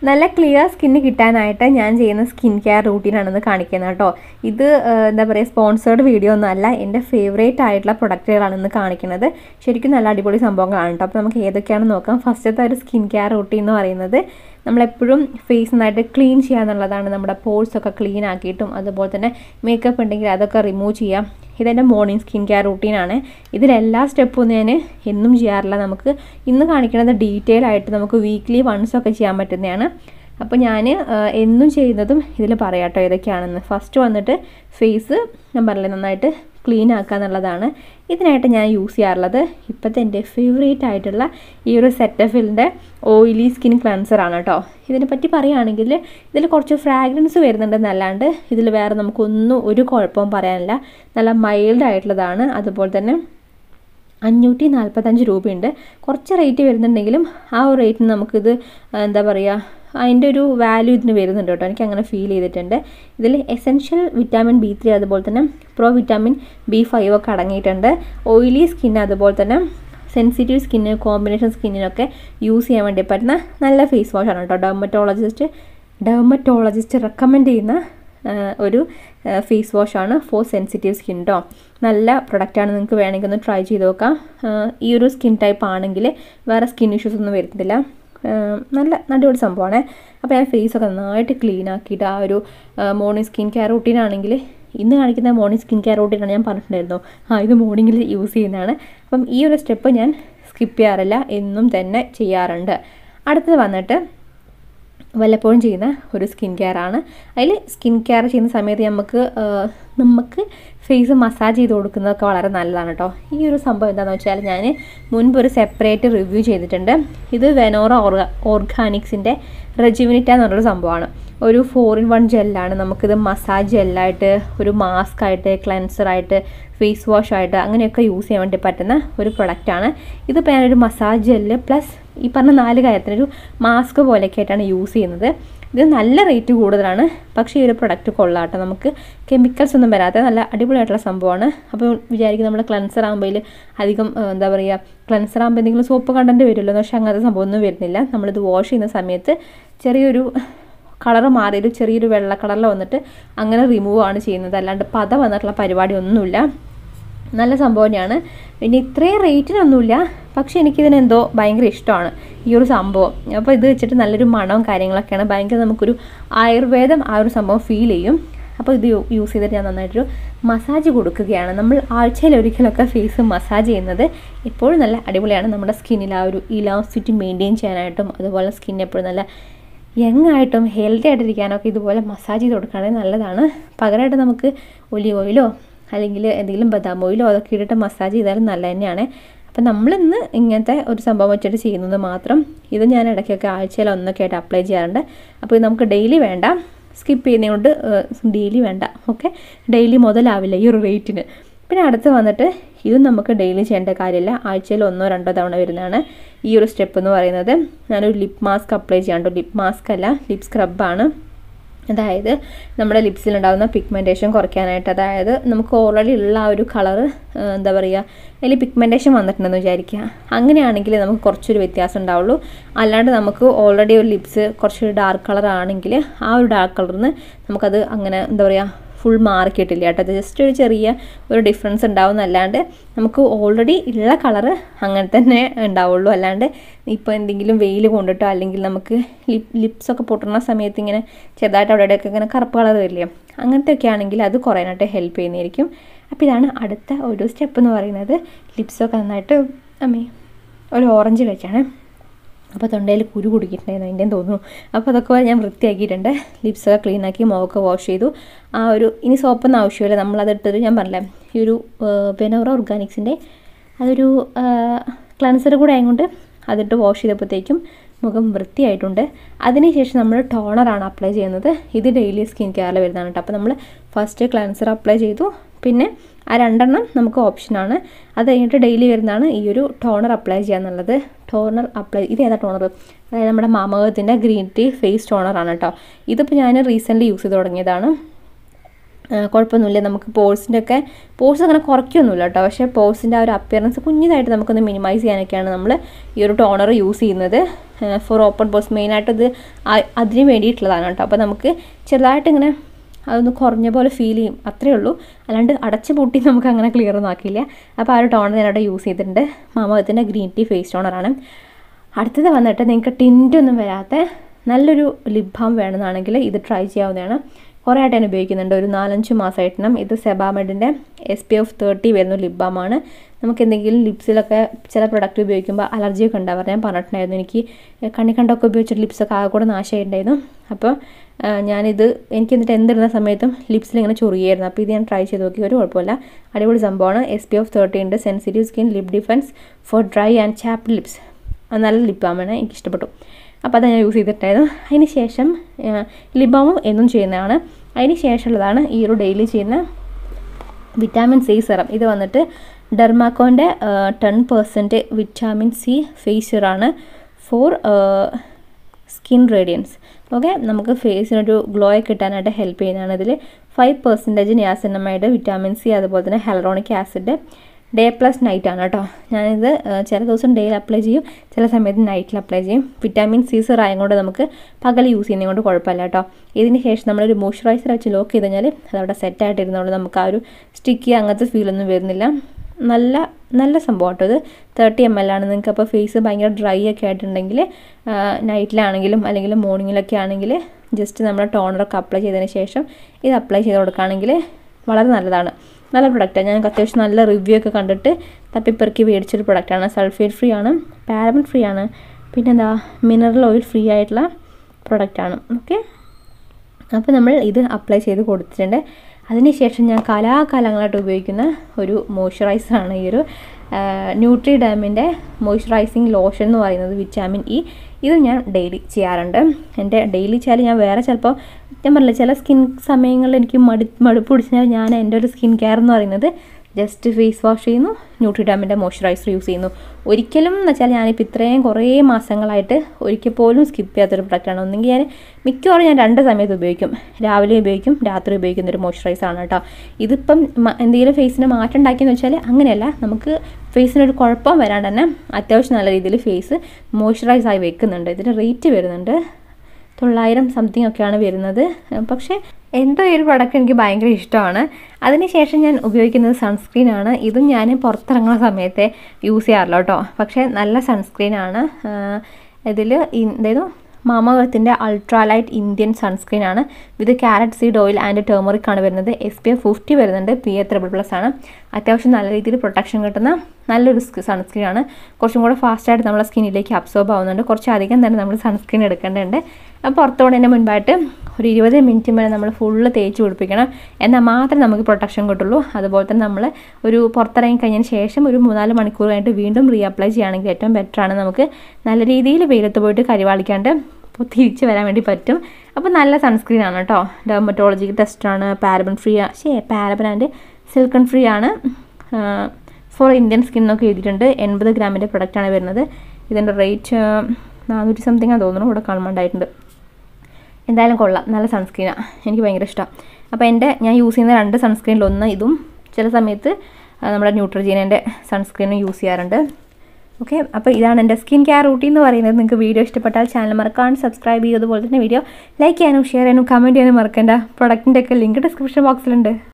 നല്ല clear skin കിട്ടാനായിട്ട് ഞാൻ ചെയ്യുന്ന സ്കിൻ കെയർ റൂട്ടീനാണെന്ന് കാണിക്കുന്നത് കേട്ടോ ഇത് ആ, എന്താ പറയുക സ്പോൺസേർഡ് വീഡിയോ ഒന്നും അല്ല എൻ്റെ ഫേവറേറ്റ് ആയിട്ടുള്ള പ്രൊഡക്റ്റുകളാണ് ഇന്ന് കാണിക്കുന്നത് ശരിക്കും നല്ല അടിപൊളി സംഭവങ്ങളാണ് കേട്ടോ അപ്പോൾ നമുക്ക് ഏതൊക്കെയാണെന്ന് നോക്കാം ഫസ്റ്റത്തെ ഒരു സ്കിൻ കെയർ റൂട്ടീൻ എന്ന് പറയുന്നത് നമ്മളെപ്പോഴും ഫേസ് നന്നായിട്ട് ക്ലീൻ ചെയ്യുക എന്നുള്ളതാണ് നമ്മുടെ പോൾസ് ഒക്കെ ക്ലീൻ ആക്കിയിട്ടും അതുപോലെ തന്നെ മേക്കപ്പ് ഉണ്ടെങ്കിൽ അതൊക്കെ റിമൂവ് ചെയ്യാം ഇതെൻ്റെ മോർണിംഗ് സ്കിൻ കെയർ റൂട്ടീനാണ് ഇതിലെല്ലാ സ്റ്റെപ്പും ഞാൻ എന്നും ചെയ്യാറില്ല നമുക്ക് ഇന്ന് കാണിക്കുന്നത് ഡീറ്റെയിൽ ആയിട്ട് നമുക്ക് വീക്ക്ലി വൺസ് ഒക്കെ ചെയ്യാൻ പറ്റുന്നതാണ് അപ്പോൾ ഞാൻ എന്നും ചെയ്യുന്നതും ഇതിൽ പറയാം കേട്ടോ ഏതൊക്കെയാണെന്ന് ഫസ്റ്റ് വന്നിട്ട് ഫേസ് ഞാൻ പറഞ്ഞില്ലേ നന്നായിട്ട് ക്ലീൻ ആക്കുക എന്നുള്ളതാണ് ഇതിനായിട്ട് ഞാൻ യൂസ് ചെയ്യാറുള്ളത് ഇപ്പോഴത്തെ എൻ്റെ ഫേവറേറ്റ് ആയിട്ടുള്ള ഈ ഒരു സെറ്റഫിലിൻ്റെ ഓയിലി സ്കിൻ ക്ലൻസറാണ് കേട്ടോ ഇതിനെപ്പറ്റി പറയുകയാണെങ്കിൽ ഇതിൽ കുറച്ച് ഫ്രാഗ്രൻസ് വരുന്നുണ്ടെന്നല്ലാണ്ട് ഇതിൽ വേറെ നമുക്കൊന്നും ഒരു കുഴപ്പവും പറയാനില്ല നല്ല മൈൽഡ് ആയിട്ടുള്ളതാണ് അതുപോലെ തന്നെ അഞ്ഞൂറ്റി നാൽപ്പത്തഞ്ച് രൂപയുണ്ട് കുറച്ച് റേറ്റ് വരുന്നുണ്ടെങ്കിലും ആ ഒരു റേറ്റിന് നമുക്കിത് ആ, എന്താ പറയുക അതിൻ്റെ ഒരു വാല്യൂ ഇതിന് വരുന്നുണ്ട് കേട്ടോ എനിക്ക് അങ്ങനെ ഫീൽ ചെയ്തിട്ടുണ്ട് ഇതിൽ എസെൻഷ്യൽ വിറ്റാമിൻ ബി ത്രീ അതുപോലെ തന്നെ പ്രോ വിറ്റാമിൻ ബി ഫൈവ് ഒക്കെ അടങ്ങിയിട്ടുണ്ട് ഓയിലി സ്കിൻ അതുപോലെ തന്നെ സെൻസിറ്റീവ് സ്കിന്ന് കോമ്പിനേഷൻ സ്കിന്നിനൊക്കെ യൂസ് ചെയ്യാൻ വേണ്ടി പറ്റുന്ന നല്ല ഫേസ് വാഷാണ് കേട്ടോ ഡെർമറ്റോളജിസ്റ്റ് ഡെർമറ്റോളജിസ്റ്റ് റെക്കമെൻഡ് ചെയ്യുന്ന ആ, ഒരു ഫേസ് വാഷാണ് ഫോർ സെൻസിറ്റീവ് സ്കിൻ കേട്ടോ നല്ല പ്രൊഡക്റ്റാണ് നിങ്ങൾക്ക് വേണമെങ്കിൽ ഒന്ന് ട്രൈ ചെയ്ത് നോക്കാം ആ, ഈ ഒരു സ്കിൻ ടൈപ്പ് ആണെങ്കിൽ വേറെ സ്കിൻ ഇഷ്യൂസ് ഒന്നും വരുന്നില്ല ആ, നല്ല അടിപൊളി സംഭവമാണ് അപ്പോൾ ഞാൻ ഫേസൊക്കെ നന്നായിട്ട് ക്ലീൻ ആക്കിയിട്ട് ആ ഒരു മോർണിംഗ് സ്കിൻ കെയർ റൂട്ടീൻ ആണെങ്കിൽ ഇന്ന് കാണിക്കുന്ന മോർണിംഗ് സ്കിൻ കെയർ റൂട്ടീനാണ് ഞാൻ പറഞ്ഞിട്ടുണ്ടായിരുന്നു ആ ഇത് മോർണിംഗിൽ യൂസ് ചെയ്യുന്നതാണ് അപ്പം ഈ ഒരു സ്റ്റെപ്പ് ഞാൻ സ്കിപ്പ് ചെയ്യാറില്ല എന്നും തന്നെ ചെയ്യാറുണ്ട് അടുത്തത് വന്നിട്ട് വല്ലപ്പോഴും ചെയ്യുന്ന ഒരു സ്കിൻ കെയർ ആണ് അതിൽ സ്കിൻ കെയർ ചെയ്യുന്ന സമയത്ത് നമുക്ക് ആ, നമുക്ക് ഫേസ് മസാജ് ചെയ്ത് കൊടുക്കുന്നതൊക്കെ വളരെ നല്ലതാണ് കേട്ടോ ഈ ഒരു സംഭവം എന്താണെന്ന് വെച്ചാൽ ഞാൻ മുൻപ് ഒരു സെപ്പറേറ്റ് റിവ്യൂ ചെയ്തിട്ടുണ്ട് ഇത് വെനോറ ഓർഗ ഓർഗാനിക്സിൻ്റെ റെജിവിനിറ്റ എന്ന് പറഞ്ഞൊരു സംഭവമാണ് ഒരു ഫോർ ഇൻ വൺ ജെല്ലാണ് നമുക്കിത് മസാജ് ജെല്ലായിട്ട് ഒരു മാസ്ക് ആയിട്ട് ക്ലെൻസർ ആയിട്ട് ഫേസ് വാഷ് ആയിട്ട് അങ്ങനെയൊക്കെ യൂസ് ചെയ്യാൻ വേണ്ടി പറ്റുന്ന ഒരു പ്രൊഡക്റ്റാണ് ഇതിപ്പോൾ ഞാനൊരു മസാജ് ജെല്ല് പ്ലസ് ഈ പറഞ്ഞ നാല് കാര്യത്തിനൊരു മാസ്ക് പോലെയൊക്കെ ആയിട്ടാണ് യൂസ് ചെയ്യുന്നത് ഇത് നല്ല റേറ്റ് കൂടുതലാണ് പക്ഷേ ഈ ഒരു പ്രൊഡക്റ്റ് കൊള്ളാട്ടോ നമുക്ക് കെമിക്കൽസ് ഒന്നും വരാത്ത നല്ല അടിപൊളിയായിട്ടുള്ള സംഭവമാണ് അപ്പോൾ വിചാരിക്കും നമ്മൾ ക്ലൻസർ ആകുമ്പോൾ അധികം ആ, എന്താ പറയുക ക്ലൻസർ ആകുമ്പോൾ എന്തെങ്കിലും സോപ്പ് കണ്ടന്റ് വരുമല്ലോ പക്ഷേ അങ്ങനത്തെ സംഭവമൊന്നും വരുന്നില്ല നമ്മളിത് വാഷ് ചെയ്യുന്ന സമയത്ത് ചെറിയൊരു കളർ മാറിയൊരു ചെറിയൊരു വെള്ള കളറിൽ വന്നിട്ട് അങ്ങനെ റിമൂവ് ആണ് ചെയ്യുന്നത് അല്ലാണ്ട് പത വന്നിട്ടുള്ള പരിപാടി ഒന്നുമില്ല നല്ല സംഭവം തന്നെയാണ് പിന്നെ ഇത്രയും റേറ്റിനൊന്നുമില്ല പക്ഷേ എനിക്കിതിനെന്തോ ഭയങ്കര ഇഷ്ടമാണ് ഈ ഒരു സംഭവം അപ്പോൾ ഇത് വെച്ചിട്ട് നല്ലൊരു മണവും കാര്യങ്ങളൊക്കെയാണ് ഭയങ്കര നമുക്കൊരു ആയുർവേദം ആ ഒരു സംഭവം ഫീൽ ചെയ്യും അപ്പോൾ ഇത് യൂ- യൂസ് ചെയ്തിട്ട് ഞാൻ നന്നായിട്ടൊരു മസാജ് കൊടുക്കുകയാണ് നമ്മൾ ആഴ്ചയിൽ ഒരിക്കലൊക്കെ ഫേസ് മസാജ് ചെയ്യുന്നത് എപ്പോഴും നല്ല അടിപൊളിയാണ് നമ്മുടെ സ്കിന്നിൽ ആ ഒരു ഇലാസ്റ്റിറ്റി മെയിൻറ്റെയിൻ ചെയ്യാനായിട്ടും അതുപോലെ സ്കിൻ എപ്പോഴും നല്ല യങ് ആയിട്ടും ഹെൽത്തി ആയിട്ടിരിക്കാനൊക്കെ ഇതുപോലെ മസാജ് ചെയ്ത് കൊടുക്കുകയാണെങ്കിൽ നല്ലതാണ് പകരമായിട്ട് നമുക്ക് ഒലിവ് ഓയിലോ അല്ലെങ്കിൽ എന്തെങ്കിലും ബദാം ഓയിലോ അതൊക്കെ ഇട്ടിട്ട് മസാജ് ചെയ്താലും നല്ല തന്നെയാണ് അപ്പം നമ്മളിന്ന് ഇങ്ങനത്തെ ഒരു സംഭവം വെച്ചിട്ട് ചെയ്യുന്നത് മാത്രം ഇത് ഞാൻ ഇടയ്ക്കൊക്കെ ആഴ്ചയിൽ ഒന്നൊക്കെ ആയിട്ട് അപ്ലൈ ചെയ്യാറുണ്ട് അപ്പോൾ ഇത് നമുക്ക് ഡെയിലി വേണ്ട സ്കിപ്പ് ചെയ്യുന്നതുകൊണ്ട് ഡെയിലി വേണ്ട ഓക്കെ ഡെയിലി മുതലാവില്ല ഈ ഒരു റേറ്റിന് പിന്നെ അടുത്ത് വന്നിട്ട് ഇത് നമുക്ക് ഡെയിലി ചെയ്യേണ്ട കാര്യമില്ല ആഴ്ചയിൽ ഒന്നോ രണ്ടോ തവണ വരുന്നതാണ് ഈ ഒരു സ്റ്റെപ്പ് എന്ന് പറയുന്നത് ഞാനൊരു ലിപ് മാസ്ക് അപ്ലൈ ചെയ്യാണ്ട് ലിപ് മാസ്ക് അല്ല ലിപ് സ്ക്രബാണ് അതായത് നമ്മുടെ ലിപ്സിലുണ്ടാകുന്ന പിഗ്മെൻറ്റേഷൻ കുറയ്ക്കാനായിട്ട് അതായത് നമുക്ക് ഓൾറെഡി ഉള്ള ആ ഒരു കളറ് എന്താ പറയുക അതിൽ പിഗ്മെൻറ്റേഷൻ വന്നിട്ടുണ്ടെന്ന് വിചാരിക്കുക അങ്ങനെയാണെങ്കിൽ നമുക്ക് കുറച്ചൊരു വ്യത്യാസം ഉണ്ടാവുള്ളൂ അല്ലാണ്ട് നമുക്ക് ഓൾറെഡി ഒരു ലിപ്സ് കുറച്ചൊരു ഡാർക്ക് കളർ ആണെങ്കിൽ ആ ഒരു ഡാർക്ക് കളറിന് നമുക്കത് അങ്ങനെ എന്താ പറയുക ഫുൾ മാറിക്കിട്ടില്ല കേട്ടോ അത് ജസ്റ്റ് ഒരു ചെറിയ ഒരു ഡിഫറൻസ് ഉണ്ടാവുന്നല്ലാണ്ട് നമുക്ക് ഓൾറെഡി ഉള്ള കളറ് അങ്ങനെ തന്നെ ഉണ്ടാവുള്ളൂ അല്ലാണ്ട് ഇപ്പോൾ എന്തെങ്കിലും വെയിൽ കൊണ്ടിട്ടോ അല്ലെങ്കിൽ നമുക്ക് ലിപ് ലിപ്സൊക്കെ പൊട്ടുന്ന സമയത്ത് ഇങ്ങനെ ചെറുതായിട്ട് അവിടെ ഇവിടെയൊക്കെ ഇങ്ങനെ കറുപ്പ് കളർ വരില്ലേ അങ്ങനത്തെ ഒക്കെ ആണെങ്കിൽ അത് കുറയാനായിട്ട് ഹെൽപ്പ് ചെയ്യുന്നതായിരിക്കും അപ്പോൾ ഇതാണ് അടുത്ത ഒരു സ്റ്റെപ്പ് എന്ന് പറയുന്നത് ലിപ്സൊക്കെ നന്നായിട്ട് അമ്മേ ഒരു ഓറഞ്ച് കഴിച്ചാണ് അപ്പോൾ തൊണ്ടയിൽ കുരു കുടിക്കിട്ടുണ്ടായിരുന്നു അതിൻ്റെയും തോന്നുന്നു അപ്പോൾ അതൊക്കെ ഞാൻ വൃത്തിയാക്കിയിട്ടുണ്ട് ലിപ്സൊക്കെ ക്ലീൻ ആക്കി മുഖമൊക്കെ വാഷ് ചെയ്തു ആ ഒരു ഇനി സോപ്പൊന്നും ആവശ്യമില്ല നമ്മളതെടുത്തത് ഞാൻ പറഞ്ഞില്ലേ ഈ ഒരു പെനോറ ഓർഗാനിക്സിൻ്റെ അതൊരു ക്ലൻസർ കൂടെ ആയതുകൊണ്ട് അതിട്ട് വാഷ് ചെയ്തപ്പോഴത്തേക്കും മുഖം വൃത്തിയായിട്ടുണ്ട് അതിനുശേഷം നമ്മൾ ടോണറാണ് അപ്ലൈ ചെയ്യുന്നത് ഇത് ഡെയിലി സ്കിൻ കെയറിൽ വരുന്നതാണ് കേട്ടോ അപ്പോൾ നമ്മൾ ഫസ്റ്റ് ക്ലൻസർ അപ്ലൈ ചെയ്തു പിന്നെ ആ രണ്ടെണ്ണം നമുക്ക് ഓപ്ഷനാണ് അത് കഴിഞ്ഞിട്ട് ഡെയിലി വരുന്നതാണ് ഈ ഒരു ടോണർ അപ്ലൈ ചെയ്യാന്നുള്ളത് ടോണർ അപ്ലൈ ഇത് ഏതാ ടോണർ അതായത് നമ്മുടെ മാമകത്തിൻ്റെ ഗ്രീൻ ടീ ഫേസ് ടോണറാണ് കേട്ടോ ഇതിപ്പോൾ ഞാൻ റീസെൻ്റ്ലി യൂസ് ചെയ്ത് തുടങ്ങിയതാണ് ആ, കുഴപ്പമൊന്നുമില്ല നമുക്ക് പോഴ്സിൻ്റെ ഒക്കെ പോഴ്സ് അങ്ങനെ കുറയ്ക്കൊന്നുമില്ല കേട്ടോ പക്ഷേ പോഴ്സിൻ്റെ ആ ഒരു അപ്പിയറൻസ് കുഞ്ഞിതായിട്ട് നമുക്കൊന്ന് മിനിമൈസ് ചെയ്യാനൊക്കെയാണ് നമ്മൾ ഈ ഒരു ടോണർ യൂസ് ചെയ്യുന്നത് ഫോർ ഓപ്പൺ പോസ് മെയിനായിട്ട് ഇത് ആ- അതിന് വേണ്ടിയിട്ടുള്ളതാണ് കേട്ടോ അപ്പോൾ നമുക്ക് ചെറുതായിട്ട് ഇങ്ങനെ അതൊന്ന് കുറഞ്ഞ പോലെ ഫീൽ ചെയ്യും അത്രേ ഉള്ളൂ അല്ലാണ്ട് അടച്ച് പൂട്ടി നമുക്ക് അങ്ങനെ ക്ലിയർ ഒന്നും ആക്കിയില്ല അപ്പോൾ ആ ഒരു ടോണർ ഞാനവിടെ യൂസ് ചെയ്തിട്ടുണ്ട് മാമകത്തിൻ്റെ ഗ്രീൻ ടീ ഫേസ് ടോണറാണ് അടുത്തത് വന്നിട്ട് നിങ്ങൾക്ക് ടിൻ്റ് ഒന്നും വരാത്ത നല്ലൊരു ലിപ് ബാം വേണമെന്നാണെങ്കിൽ ഇത് ട്രൈ ചെയ്യാവുന്നതാണ് കുറേ ആയിട്ട് ഞാൻ ഉപയോഗിക്കുന്നുണ്ട് ഒരു നാലഞ്ച് മാസമായിട്ടും ഇത് സെബാമെഡിൻ്റെ എസ് പി എഫ് തേർട്ടി വരുന്ന ലിപ് ബാമാണ് നമുക്ക് എന്തെങ്കിലും ലിപ്സിലൊക്കെ ചില പ്രൊഡക്റ്റ് ഉപയോഗിക്കുമ്പോൾ അലർജിയൊക്കെ ഉണ്ടാവാറ് ഞാൻ പറഞ്ഞിട്ടുണ്ടായിരുന്നു എനിക്ക് കണ്ണി കണ്ടൊക്കെ ഉപയോഗിച്ചിട്ട് ലിപ്സൊക്കെ ആകെ കൂടെ നാശമായിട്ടുണ്ടായിരുന്നു അപ്പോൾ ആ, ഞാനിത് എനിക്ക് എന്നിട്ട് എന്തിരുന്ന സമയത്തും ലിപ്സിൽ ഇങ്ങനെ ചൊറിയായിരുന്നു അപ്പോൾ ഇത് ഞാൻ ട്രൈ ചെയ്ത് നോക്കി ഒരു കുഴപ്പമില്ല അടിപൊളി സംഭവമാണ് എസ് പി എഫ് തേർട്ടി ഉണ്ട് sensitive skin lip defence for dry and chapped lips അത് നല്ല ലിപ് ബാമാണ് എനിക്ക് ഇഷ്ടപ്പെട്ടു അപ്പോൾ അത് ഞാൻ യൂസ് ചെയ്തിട്ടായിരുന്നു അതിന് ശേഷം ലിപ് ബാമും എന്നും ചെയ്യുന്നതാണ് അതിന് ശേഷമുള്ളതാണ് ഈ ഒരു ഡെയിലി ചെയ്യുന്ന വിറ്റാമിൻ സി സെറം ഇത് വന്നിട്ട് ഡെർമാക്കോൻ്റെ ten percent vitamin C face സിറാണ് ഫോർ സ്കിൻ റേഡിയൻസ് ഓക്കെ നമുക്ക് ഫേസിനൊരു ഗ്ലോ കിട്ടാനായിട്ട് ഹെൽപ്പ് ചെയ്യുന്നതാണ് ഇതിൽ five percentage niacinamide vitamin C അതുപോലെ തന്നെ hyaluronic acid day plus night ആണ് കേട്ടോ ഞാനിത് ആ, ചില ദിവസം ഡേയിൽ അപ്ലൈ ചെയ്യും ചില സമയത്ത് നൈറ്റിൽ അപ്ലൈ ചെയ്യും വിറ്റാമിൻ സി സിർ ആയതുകൊണ്ട് നമുക്ക് പകൽ യൂസ് ചെയ്യുന്നത് കൊണ്ട് കുഴപ്പമില്ല കേട്ടോ ഇതിന് ശേഷം നമ്മളൊരു മോയ്സ്ചറൈസർ വെച്ച് ലോക്ക് ചെയ്ത് കഴിഞ്ഞാൽ അതവിടെ സെറ്റായിട്ടിരുന്നതുകൊണ്ട് നമുക്ക് ആ ഒരു സ്റ്റിക്കി അങ്ങനത്തെ ഫീലൊന്നും വരുന്നില്ല നല്ല നല്ല സംഭവം കേട്ടോ ഇത് തേർട്ടി എം എൽ ആണ് നിങ്ങൾക്ക് അപ്പോൾ ഫേസ് ഭയങ്കര ഡ്രൈ ഒക്കെ ആയിട്ടുണ്ടെങ്കിൽ നൈറ്റിലാണെങ്കിലും അല്ലെങ്കിൽ മോർണിംഗിലൊക്കെ ആണെങ്കിൽ ജസ്റ്റ് നമ്മൾ ടോണറൊക്കെ അപ്ലൈ ചെയ്തതിന് ശേഷം ഇത് അപ്ലൈ ചെയ്ത് കൊടുക്കുകയാണെങ്കിൽ വളരെ നല്ലതാണ് നല്ല പ്രൊഡക്റ്റാണ് ഞാൻ അത്യാവശ്യം നല്ല റിവ്യൂ ഒക്കെ കണ്ടിട്ട് തപ്പിപ്പെറുക്കി മേടിച്ചൊരു പ്രൊഡക്റ്റാണ് സൾഫേറ്റ് ഫ്രീ ആണ് പാരബൻ ഫ്രീ ആണ് പിന്നെന്താ മിനറൽ ഓയിൽ ഫ്രീ ആയിട്ടുള്ള പ്രൊഡക്റ്റാണ് ഓക്കെ അപ്പോൾ നമ്മൾ ഇത് അപ്ലൈ ചെയ്ത് കൊടുത്തിട്ടുണ്ട് അതിനുശേഷം ഞാൻ കാലാകാലങ്ങളായിട്ട് ഉപയോഗിക്കുന്ന ഒരു മോയ്സ്ചറൈസറാണ് ഈ ഒരു ന്യൂട്രി ഡാമിൻ്റെ മോയ്സ്ചറൈസിങ് ലോഷൻ എന്ന് പറയുന്നത് വിറ്റാമിൻ ഇ ഇത് ഞാൻ ഡെയിലി ചെയ്യാറുണ്ട് എൻ്റെ ഡെയിലി ചെയ്യാൻ ഞാൻ വേറെ ചിലപ്പോൾ ഞാൻ പറഞ്ഞില്ല ചില സ്കിൻ സമയങ്ങളിൽ എനിക്ക് മടി മടുപ്പ് പിടിച്ചാൽ ഞാൻ എൻ്റെ ഒരു സ്കിൻ കെയർ എന്ന് പറയുന്നത് ജസ്റ്റ് ഫേസ് വാഷ് ചെയ്യുന്നു ന്യൂട്രിഡാമിൻ്റെ മോയ്സ്ചറൈസർ യൂസ് ചെയ്യുന്നു ഒരിക്കലും എന്ന് വെച്ചാൽ ഞാനിപ്പോൾ ഇത്രയും കുറേ മാസങ്ങളായിട്ട് ഒരിക്കൽ പോലും സ്കിപ്പ് ചെയ്യാത്തൊരു പ്രൊഡക്റ്റാണ് ഒന്നെങ്കിൽ ഞാൻ മിക്കവാറും ഞാൻ രണ്ട് സമയത്ത് ഉപയോഗിക്കും രാവിലെ ഉപയോഗിക്കും രാത്രി ഉപയോഗിക്കുന്ന ഒരു മോയ്സ്ചറൈസർ ആണ് കേട്ടോ ഇതിപ്പം മ- എന്തെങ്കിലും ഫേസിന് മാറ്റം ഉണ്ടാക്കിയെന്ന് വെച്ചാൽ അങ്ങനെയല്ല നമുക്ക് ഫേസിനൊരു കുഴപ്പം വരാണ്ട് തന്നെ അത്യാവശ്യം നല്ല രീതിയിൽ ഫേസ് മോയ്സ്ചറൈസ് ആയി വെക്കുന്നുണ്ട് ഇതിന് റേറ്റ് വരുന്നുണ്ട് തൊള്ളായിരം സംതിങ് ഒക്കെയാണ് വരുന്നത് പക്ഷേ എന്തോ ഈ ഒരു പ്രൊഡക്റ്റ് എനിക്ക് ഭയങ്കര ഇഷ്ടമാണ് അതിനുശേഷം ഞാൻ ഉപയോഗിക്കുന്നത് സൺസ്ക്രീനാണ് ഇതും ഞാൻ പുറത്തിറങ്ങുന്ന സമയത്തെ യൂസ് ചെയ്യാറില്ല കേട്ടോ പക്ഷേ നല്ല സൺസ്ക്രീനാണ് ഇതിൽ എന്തായിരുന്നു മാമകത്തിൻ്റെ അൾട്രാലൈറ്റ് ഇന്ത്യൻ സൺസ്ക്രീൻ ആണ് with carrot seed oil and turmeric ആണ് വരുന്നത് എസ് പി എഫ് ഫിഫ്റ്റി വരുന്നുണ്ട് പി എ ത്രിബിൾ പ്ലസ് ആണ് അത്യാവശ്യം നല്ല രീതിയിൽ പ്രൊട്ടക്ഷൻ കിട്ടുന്ന നല്ലൊരു സൺസ്ക്രീൻ ആണ് കുറച്ചും കൂടെ ഫാസ്റ്റായിട്ട് നമ്മുടെ സ്കിന്നിലേക്ക് അബ്സോർബ് ആവുന്നുണ്ട് കുറച്ചധികം തന്നെ നമ്മൾ സൺസ്ക്രീൻ എടുക്കേണ്ടതുണ്ട് അപ്പോൾ പുറത്തു പോകുന്നതിന് മുൻപായിട്ട് ഒരു ഇരുപത് മിനിറ്റ് വരെ നമ്മൾ ഫുള്ള് തേച്ച് പിടിപ്പിക്കണം എന്നാൽ മാത്രമേ നമുക്ക് പ്രൊട്ടക്ഷൻ കിട്ടുള്ളൂ അതുപോലെ തന്നെ നമ്മൾ ഒരു പുറത്തിറങ്ങി കഴിഞ്ഞതിന് ശേഷം ഒരു മൂന്നാല് മണിക്കൂർ കഴിഞ്ഞിട്ട് വീണ്ടും റീ അപ്ലൈ ചെയ്യുകയാണെങ്കിൽ ഏറ്റവും ബെറ്ററാണ് നമുക്ക് നല്ല രീതിയിൽ വെയിലത്ത് പോയിട്ട് കരിവാളിക്കാണ്ട് അപ്പോൾ തിരിച്ച് വരാൻ വേണ്ടി പറ്റും അപ്പോൾ നല്ല സൺസ്ക്രീൻ ആണ് കേട്ടോ ഡെർമറ്റോളജി ടെസ്റ്റാണ് പാരബൻ ഫ്രീ ശേ പാരബൻ ആൻഡ് സിൽക്കൺ ഫ്രീ ആണ് ഫോർ ഇന്ത്യൻ സ്കിൻ എന്നൊക്കെ എഴുതിയിട്ടുണ്ട് എൺപത് ഗ്രാമിൻ്റെ പ്രൊഡക്റ്റാണ് വരുന്നത് ഇതിൻ്റെ റേറ്റ് നാനൂറ്റി സംതിങ് ആണെന്ന് തോന്നുന്നു ഇവിടെ കാണുമ്പോണ്ടായിട്ടുണ്ട് എന്തായാലും കൊള്ളാം നല്ല സൺസ്ക്രീനാണ് എനിക്ക് ഭയങ്കര ഇഷ്ടമാണ് അപ്പോൾ എൻ്റെ ഞാൻ യൂസ് ചെയ്യുന്ന രണ്ട് സൺസ്ക്രീനിൽ ഒന്ന് ഇതും ചില സമയത്ത് ആ, നമ്മുടെ ന്യൂട്രജീനൻ്റെ സൺസ്ക്രീനും യൂസ് ചെയ്യാറുണ്ട് ഓക്കെ അപ്പോൾ ഇതാണ് എൻ്റെ സ്കിൻ കെയർ റൂട്ടീൻ എന്ന് പറയുന്നത് നിങ്ങൾക്ക് വീഡിയോ ഇഷ്ടപ്പെട്ടാൽ ചാനൽ മറക്കാൻ സബ്സ്ക്രൈബ് ചെയ്യും അതുപോലെ തന്നെ വീഡിയോ ലൈക്ക് ചെയ്യാനും ഷെയർ ചെയ്യാനും കമൻറ്റ് ചെയ്യാനും മറക്കണ്ട പ്രൊഡക്റ്റിൻ്റെ ഒക്കെ ലിങ്ക് ഡിസ്ക്രിപ്ഷൻ ബോക്സിലുണ്ട്